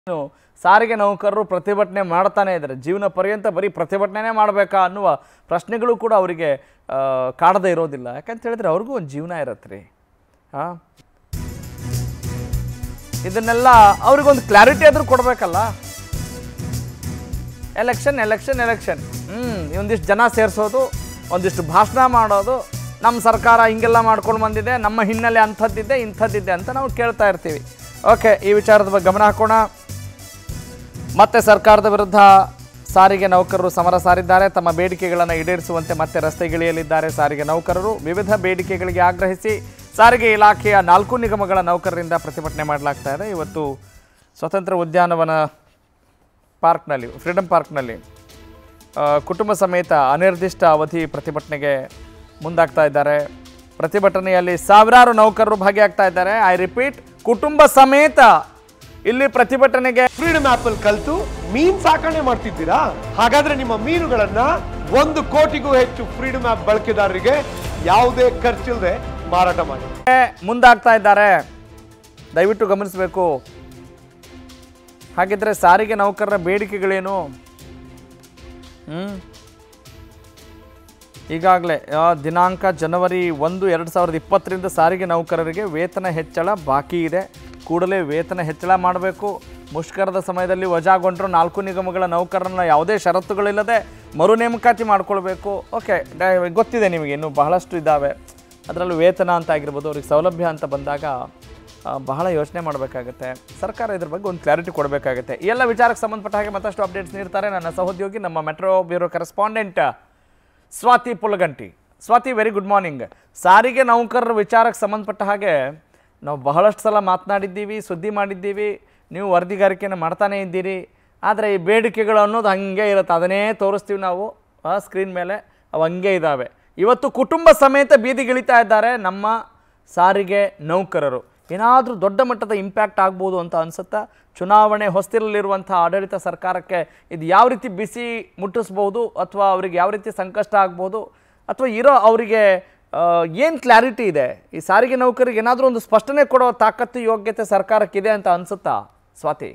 ಏನು ಸಾರಿಗೆ ನೌಕರರು ಪ್ರತಿಭಟನೆ ಮಾಡ್ತಾನೆ ಇದ್ದಾರೆ ಜೀವನ ಪರ್ಯಂತ ಬರೀ ಪ್ರತಿಭಟನೆ ಮಾಡಬೇಕಾ ಅನ್ನುವ ಪ್ರಶ್ನೆಗಳು ಕೂಡ ಅವರಿಗೆ ಆ, ಕಾಡದೇ ಇರೋದಿಲ್ಲ ಯಾಕಂತ ಹೇಳಿದ್ರೆ ಅವ್ರಿಗೂ ಒಂದು ಜೀವನ ಇರತ್ತೆ ರೀ ಹಾಂ ಇದನ್ನೆಲ್ಲ ಅವ್ರಿಗೊಂದು ಕ್ಲಾರಿಟಿ ಆದರೂ ಕೊಡಬೇಕಲ್ಲ ಎಲೆಕ್ಷನ್ ಎಲೆಕ್ಷನ್ ಎಲೆಕ್ಷನ್ ಹ್ಞೂ ಒಂದಿಷ್ಟು ಜನ ಸೇರಿಸೋದು ಒಂದಿಷ್ಟು ಭಾಷಣ ಮಾಡೋದು ನಮ್ಮ ಸರ್ಕಾರ ಹಿಂಗೆಲ್ಲ ಮಾಡ್ಕೊಂಡು ಬಂದಿದೆ ನಮ್ಮ ಹಿನ್ನೆಲೆ ಅಂಥದ್ದಿದೆ ಇಂಥದ್ದಿದೆ ಅಂತ ನಾವು ಕೇಳ್ತಾ ಇರ್ತೀವಿ ಓಕೆ ಈ ವಿಚಾರದ ಬಗ್ಗೆ ಗಮನ ಹಾಕೋಣ ಮತ್ತೆ ಸರ್ಕಾರದ ವಿರುದ್ಧ ಸಾರಿಗೆ ನೌಕರರು ಸಮರ ಸಾರಿದ್ದಾರೆ ತಮ್ಮ ಬೇಡಿಕೆಗಳನ್ನು ಈಡೇರಿಸುವಂತೆ ಮತ್ತೆ ರಸ್ತೆಗಿಳಿಯಲಿದ್ದಾರೆ ಸಾರಿಗೆ ನೌಕರರು ವಿವಿಧ ಬೇಡಿಕೆಗಳಿಗೆ ಆಗ್ರಹಿಸಿ ಸಾರಿಗೆ ಇಲಾಖೆಯ ನಾಲ್ಕು ನಿಗಮಗಳ ನೌಕರರಿಂದ ಪ್ರತಿಭಟನೆ ಮಾಡಲಾಗ್ತಾ ಇದೆ ಇವತ್ತು ಸ್ವತಂತ್ರ ಉದ್ಯಾನವನ ಪಾರ್ಕ್ನಲ್ಲಿ ಫ್ರೀಡಮ್ ಪಾರ್ಕ್ನಲ್ಲಿ ಆ, ಕುಟುಂಬ ಸಮೇತ ಅನಿರ್ದಿಷ್ಟ ಅವಧಿ ಪ್ರತಿಭಟನೆಗೆ ಮುಂದಾಗ್ತಾ ಇದ್ದಾರೆ ಪ್ರತಿಭಟನೆಯಲ್ಲಿ ಸಾವಿರಾರು ನೌಕರರು ಭಾಗಿಯಾಗ್ತಾ ಇದ್ದಾರೆ ಐ ರಿಪೀಟ್ ಕುಟುಂಬ ಸಮೇತ ಇಲ್ಲಿ ಪ್ರತಿಭಟನೆಗೆ ಫ್ರೀಡಮ್ ಆಪ್ ಅಲ್ಲಿ ಕಲ್ತು ಮೀನ್ ಸಾಕಣೆ ಮಾಡ್ತಿದ್ದೀರಾ ಹಾಗಾದ್ರೆ ನಿಮ್ಮ ಮೀನುಗಳನ್ನ ಒಂದು ಕೋಟಿಗೂ ಹೆಚ್ಚು ಫ್ರೀಡಮ್ ಆಪ್ ಬಳಕೆದಾರರಿಗೆ ಯಾವುದೇ ಖರ್ಚಿಲ್ಲದೆ ಮಾರಾಟ ಮಾಡಿ ಮುಂದಾಗ್ತಾ ಇದ್ದಾರೆ ದಯವಿಟ್ಟು ಗಮನಿಸಬೇಕು ಹಾಗಿದ್ರೆ ಸಾರಿಗೆ ನೌಕರರ ಬೇಡಿಕೆಗಳೇನು ಹ್ಮ್ ಈಗಾಗಲೇ ದಿನಾಂಕ ಜನವರಿ ಒಂದು ಎರಡು ಸಾವಿರದ ಇಪ್ಪತ್ತರಿಂದ ಸಾರಿಗೆ ನೌಕರರಿಗೆ ವೇತನ ಹೆಚ್ಚಳ ಬಾಕಿ ಇದೆ ಕೂಡಲೇ ವೇತನ ಹೆಚ್ಚಳ ಮಾಡಬೇಕು ಮುಷ್ಕರದ ಸಮಯದಲ್ಲಿ ವಜಾಗೊಂಡರು ನಾಲ್ಕು ನಿಗಮಗಳ ನೌಕರರನ್ನ ಯಾವುದೇ ಷರತ್ತುಗಳಿಲ್ಲದೆ ಮರು ನೇಮಕಾತಿ ಮಾಡ್ಕೊಳ್ಬೇಕು ಓಕೆ ಡ- ಗೊತ್ತಿದೆ ನಿಮಗೆ ಇನ್ನು ಬಹಳಷ್ಟು ಇದ್ದಾವೆ ಅದರಲ್ಲೂ ವೇತನ ಅಂತ ಆಗಿರ್ಬೋದು ಅವ್ರಿಗೆ ಸೌಲಭ್ಯ ಅಂತ ಬಂದಾಗ ಆ, ಬಹಳ ಯೋಚನೆ ಮಾಡಬೇಕಾಗತ್ತೆ ಸರ್ಕಾರ ಇದ್ರ ಬಗ್ಗೆ ಒಂದು ಕ್ಲಾರಿಟಿ ಕೊಡಬೇಕಾಗತ್ತೆ ಈ ಎಲ್ಲ ವಿಚಾರಕ್ಕೆ ಸಂಬಂಧಪಟ್ಟ ಹಾಗೆ ಮತ್ತಷ್ಟು ಅಪ್ಡೇಟ್ಸ್ ನೀಡ್ತಾರೆ ನನ್ನ ಸಹೋದ್ಯೋಗಿ ನಮ್ಮ metro bureau correspondent Swathi Pulaganti Swathi very good morning ಸಾರಿಗೆ ನೌಕರರ ವಿಚಾರಕ್ಕೆ ಸಂಬಂಧಪಟ್ಟ ಹಾಗೆ ನಾವು ಬಹಳಷ್ಟು ಸಲ ಮಾತನಾಡಿದ್ದೀವಿ ಸುದ್ದಿ ಮಾಡಿದ್ದೀವಿ ನೀವು ವರದಿಗಾರಿಕೆಯನ್ನು ಮಾಡ್ತಾನೇ ಇದ್ದೀರಿ ಆದರೆ ಈ ಬೇಡಿಕೆಗಳು ಅನ್ನೋದು ಹಂಗೆ ಇರುತ್ತೆ ಅದನ್ನೇ ತೋರಿಸ್ತೀವಿ ನಾವು ಆ ಸ್ಕ್ರೀನ್ ಮೇಲೆ ಅವು ಹಂಗೆ ಇದ್ದಾವೆ ಇವತ್ತು ಕುಟುಂಬ ಸಮೇತ ಬೀದಿಗಿಳಿತಾ ಇದ್ದಾರೆ ನಮ್ಮ ಸಾರಿಗೆ ನೌಕರರು ಏನಾದರೂ ದೊಡ್ಡ ಮಟ್ಟದ ಇಂಪ್ಯಾಕ್ಟ್ ಆಗ್ಬೋದು ಅಂತ ಅನ್ಸುತ್ತಾ ಚುನಾವಣೆ ಹೊಸ್ತಿರಲಿರುವಂಥ ಆಡಳಿತ ಸರ್ಕಾರಕ್ಕೆ ಇದು ಯಾವ ರೀತಿ ಬಿಸಿ ಮುಟ್ಟಿಸ್ಬೋದು ಅಥವಾ ಅವರಿಗೆ ಯಾವ ರೀತಿ ಸಂಕಷ್ಟ ಆಗ್ಬೋದು ಅಥವಾ ಇರೋ ಅವರಿಗೆ ಏನು ಕ್ಲಾರಿಟಿ ಇದೆ ಈ ಸಾರಿಗೆ ನೌಕರಿಗೆ ಏನಾದರೂ ಒಂದು ಸ್ಪಷ್ಟನೆ ಕೊಡೋ ತಾಕತ್ತು ಯೋಗ್ಯತೆ ಸರ್ಕಾರಕ್ಕಿದೆ ಅಂತ ಅನ್ಸುತ್ತಾ ಸ್ವಾತಿ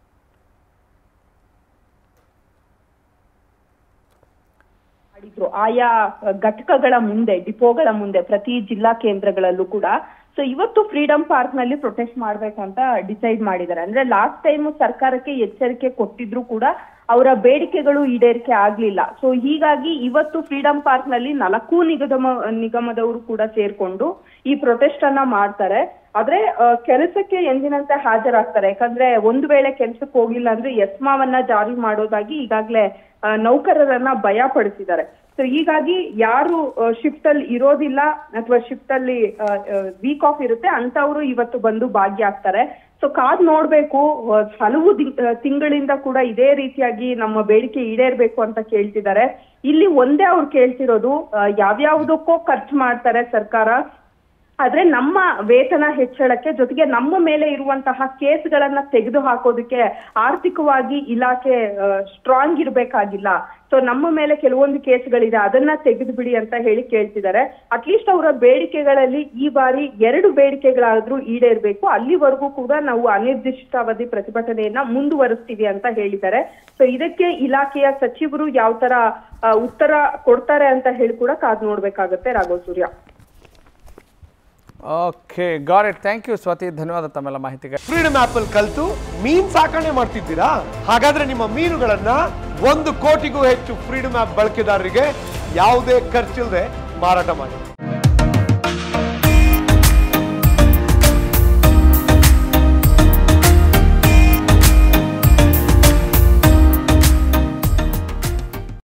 ಮಾಡಿದ್ರು ಆಯಾ ಘಟಕಗಳ ಮುಂದೆ ಡಿಪೋಗಳ ಮುಂದೆ ಪ್ರತಿ ಜಿಲ್ಲಾ ಕೇಂದ್ರಗಳಲ್ಲೂ ಕೂಡ ಸೊ ಇವತ್ತು ಫ್ರೀಡಂ ಪಾರ್ಕ್ ನಲ್ಲಿ ಪ್ರೊಟೆಸ್ಟ್ ಮಾಡ್ಬೇಕು ಅಂತ ಡಿಸೈಡ್ ಮಾಡಿದ್ದಾರೆ ಅಂದ್ರೆ ಲಾಸ್ಟ್ ಟೈಮ್ ಸರ್ಕಾರಕ್ಕೆ ಎಚ್ಚರಿಕೆ ಕೊಟ್ಟಿದ್ರು ಕೂಡ ಅವರ ಬೇಡಿಕೆಗಳು ಈಡೇರಿಕೆ ಆಗ್ಲಿಲ್ಲ ಸೊ ಹೀಗಾಗಿ ಇವತ್ತು ಫ್ರೀಡಂ ಪಾರ್ಕ್ ನಲ್ಲಿ ನಾಲ್ಕು ನಿಗಮ ನಿಗಮದವರು ಕೂಡ ಸೇರ್ಕೊಂಡು ಈ ಪ್ರೊಟೆಸ್ಟ್ ಅನ್ನ ಮಾಡ್ತಾರೆ ಆದ್ರೆ ಆ, ಕೆಲಸಕ್ಕೆ ಎಂದಿನಂತೆ ಹಾಜರಾಗ್ತಾರೆ ಯಾಕಂದ್ರೆ ಒಂದು ವೇಳೆ ಕೆಲ್ಸಕ್ಕೆ ಹೋಗಿಲ್ಲ ಅಂದ್ರೆ ಎಸ್ಮಾವನ್ನ ಜಾರಿ ಮಾಡೋದಾಗಿ ಈಗಾಗ್ಲೇ ಆ, ನೌಕರರನ್ನ ಭಯ ಪಡಿಸಿದ್ದಾರೆ ಸೊ ಹೀಗಾಗಿ ಯಾರು ಶಿಫ್ಟ್ ಅಲ್ಲಿ ಇರೋದಿಲ್ಲ ಅಥವಾ ಶಿಫ್ಟ್ ಅಲ್ಲಿ ವೀಕ್ ಆಫ್ ಇರುತ್ತೆ ಅಂತವ್ರು ಇವತ್ತು ಬಂದು ಭಾಗಿಯಾಗ್ತಾರೆ ಸೊ ಕಾದ್ ನೋಡ್ಬೇಕು ಆ, ಹಲವು ದಿ- ಆ, ತಿಂಗಳಿಂದ ಕೂಡ ಇದೇ ರೀತಿಯಾಗಿ ನಮ್ಮ ಬೇಡಿಕೆ ಈಡೇರ್ಬೇಕು ಅಂತ ಕೇಳ್ತಿದ್ದಾರೆ ಇಲ್ಲಿ ಒಂದೇ ಅವ್ರು ಕೇಳ್ತಿರೋದು ಆ, ಯಾವ್ಯಾವ್ದಕ್ಕೋ ಖರ್ಚು ಮಾಡ್ತಾರೆ ಸರ್ಕಾರ ಆದ್ರೆ ನಮ್ಮ ವೇತನ ಹೆಚ್ಚಳಕ್ಕೆ ಜೊತೆಗೆ ನಮ್ಮ ಮೇಲೆ ಇರುವಂತಹ ಕೇಸ್ಗಳನ್ನ ತೆಗೆದು ಹಾಕೋದಕ್ಕೆ ಆರ್ಥಿಕವಾಗಿ ಇಲಾಖೆ ಸ್ಟ್ರಾಂಗ್ ಇರ್ಬೇಕಾಗಿಲ್ಲ ಸೊ ನಮ್ಮ ಮೇಲೆ ಕೆಲವೊಂದು ಕೇಸ್ಗಳಿದೆ ಅದನ್ನ ತೆಗೆದು ಬಿಡಿ ಅಂತ ಹೇಳಿ ಕೇಳ್ತಿದ್ದಾರೆ ಅಟ್ಲೀಸ್ಟ್ ಅವರ ಬೇಡಿಕೆಗಳಲ್ಲಿ ಈ ಬಾರಿ ಎರಡು ಬೇಡಿಕೆಗಳಾದ್ರೂ ಈಡೇರ್ಬೇಕು ಅಲ್ಲಿವರೆಗೂ ಕೂಡ ನಾವು ಅನಿರ್ದಿಷ್ಟಾವಧಿ ಪ್ರತಿಭಟನೆಯನ್ನ ಮುಂದುವರಿಸ್ತೀವಿ ಅಂತ ಹೇಳಿದ್ದಾರೆ ಸೊ ಇದಕ್ಕೆ ಇಲಾಖೆಯ ಸಚಿವರು ಯಾವ ತರ ಆ, ಉತ್ತರ ಕೊಡ್ತಾರೆ ಅಂತ ಹೇಳಿ ಕೂಡ ಕಾದ್ ನೋಡ್ಬೇಕಾಗತ್ತೆ Raghav Surya okay got it thank you Swathi ಧನ್ಯವಾದ ತಮ್ಮೆಲ್ಲ ಮಾಹಿತಿಗೆ ಫ್ರೀಡಮ್ ಆಪ್ ಅಲ್ಲಿ ಕಲ್ತು ಮೀನ್ ಸಾಕಣೆ ಮಾಡ್ತಿದ್ದೀರಾ ಹಾಗಾದ್ರೆ ನಿಮ್ಮ ಮೀನುಗಳನ್ನ ಒಂದು ಕೋಟಿಗೂ ಹೆಚ್ಚು ಫ್ರೀಡಮ್ ಆಪ್ ಬಳಕೆದಾರರಿಗೆ ಯಾವುದೇ ಖರ್ಚಿಲ್ಲದೆ ಮಾರಾಟ ಮಾಡಿ